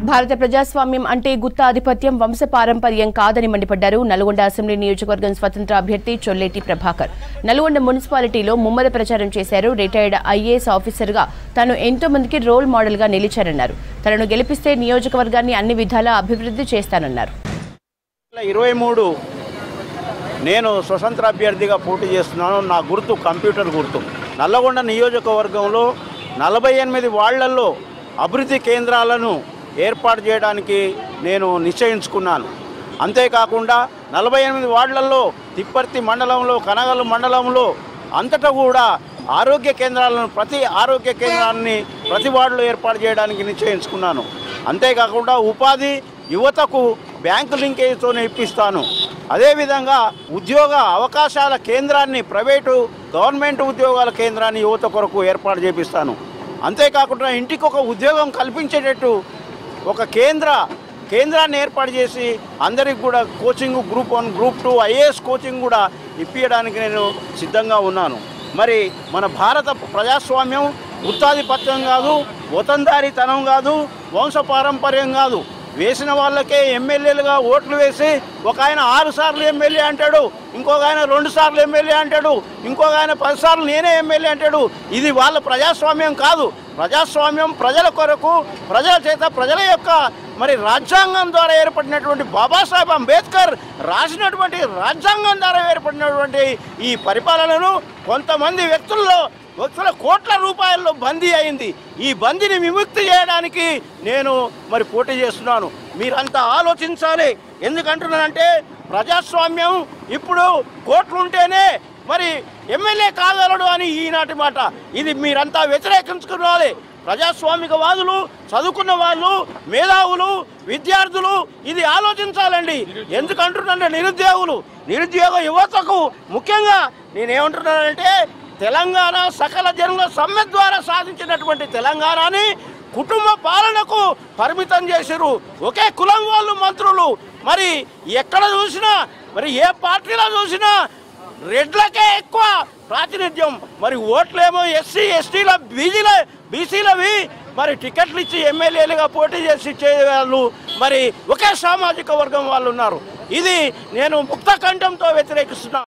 భారత ప్రజాస్వామ్యం అంటే గుత్త ఆధిపత్యం వంశ పారంపర్యం కాదని మండిపడ్డారు నల్గొండ అసెంబ్లీ నియోజకవర్గం స్వతంత్ర అభ్యర్థి చొల్లేటి ప్రభాకర్ నల్గొండ మున్సిపాలిటీలో ముమ్మర ప్రచారం చేశారు రిటైర్డ్ ఐఏఎస్ ఆఫీసర్గా తాను ఎంతో మందికి రోల్ మోడల్గా నిలిచారన్నారు తనను గెలిపిస్తే నియోజకవర్గాన్ని అన్ని విధాలా అభివృద్ధి చేస్తానన్నారు ఇరవై మూడు నేను స్వతంత్ర అభ్యర్థిగా పోటీ చేస్తున్నాను నా గుర్తు కంప్యూటర్ గుర్తు నల్లగొండ నియోజకవర్గంలో నలభై ఎనిమిది వాళ్లల్లో అభివృద్ధి కేంద్రాలను ఏర్పాటు చేయడానికి నేను నిశ్చయించుకున్నాను అంతేకాకుండా నలభై ఎనిమిది వార్డులలో తిప్పర్తి మండలంలో కనగలు మండలంలో అంతటా కూడా ఆరోగ్య కేంద్రాలను ప్రతి ఆరోగ్య కేంద్రాన్ని ప్రతి వార్డులో ఏర్పాటు చేయడానికి నిశ్చయించుకున్నాను అంతేకాకుండా ఉపాధి యువతకు బ్యాంకు లింకేజ్తో ఇప్పిస్తాను అదేవిధంగా ఉద్యోగ అవకాశాల కేంద్రాన్ని ప్రైవేటు గవర్నమెంట్ ఉద్యోగాల కేంద్రాన్ని యువత కొరకు ఏర్పాటు చేపిస్తాను అంతేకాకుండా ఇంటికి ఒక ఉద్యోగం కల్పించేటట్టు ఒక కేంద్ర కేంద్రాన్ని ఏర్పాటు చేసి అందరికి కూడా coaching group one group two IAS coaching కూడా ఇప్పించడానికి నేను సిద్ధంగా ఉన్నాను మరి మన భారత ప్రజాస్వామ్యం గుత్తాధిపత్యం కాదు వతందారితనం కాదు వంశపారంపర్యం కాదు వేసిన వాళ్ళకే ఎమ్మెల్యేలుగా ఓట్లు వేసి ఒక ఆయన ఆరు సార్లు ఎమ్మెల్యే అంటాడు ఇంకొక ఆయన రెండు సార్లు ఎమ్మెల్యే అంటాడు ఇంకొక ఆయన పది సార్లు నేనే ఎమ్మెల్యే అంటాడు ఇది వాళ్ళ ప్రజాస్వామ్యం కాదు ప్రజాస్వామ్యం ప్రజల కొరకు ప్రజల చేత ప్రజల యొక్క మరి రాజ్యాంగం ద్వారా ఏర్పడినటువంటి బాబాసాహెబ్ అంబేద్కర్ రాసినటువంటి రాజ్యాంగం ద్వారా ఏర్పడినటువంటి ఈ పరిపాలనను కొంతమంది వ్యక్తుల్లో వ్యక్తుల కోట్ల రూపాయల్లో బందీ అయింది ఈ బందీని విముక్తి చేయడానికి నేను మరి పోటీ చేస్తున్నాను మీరంతా ఆలోచించాలి ఎందుకంటున్నానంటే ప్రజాస్వామ్యం ఇప్పుడు కోట్లు ఉంటేనే మరి ఎమ్మెల్యే కాగలడు అని ఈనాటి మాట ఇది మీరంతా వ్యతిరేకించుకోవాలి ప్రజాస్వామికవాదులు చదువుకున్న వాళ్ళు మేధావులు విద్యార్థులు ఇది ఆలోచించాలండి ఎందుకంటున్నానంటే నిరుద్యోగులు నిరుద్యోగ యువతకు ముఖ్యంగా నేనేమంటున్నానంటే తెలంగాణ సకల జనుల సమ్మె ద్వారా సాధించినటువంటి తెలంగాణని కుటుంబ పాలనకు పరిమితం చేసిరు ఒకే కులం వాళ్ళు మంత్రులు మరి ఎక్కడ చూసినా మరి ఏ పార్టీలో చూసినా రెడ్లకే ఎక్కువ ప్రాతినిధ్యం మరి ఓట్లేమో ఎస్సీ ఎస్టీల బీజీల బీసీలవి మరి టికెట్లు ఇచ్చి ఎమ్మెల్యేలుగా పోటీ చేసి ఇచ్చే వాళ్ళు మరి ఒకే సామాజిక వర్గం వాళ్ళు ఉన్నారు ఇది నేను ముక్త కంఠంతో వ్యతిరేకిస్తున్నా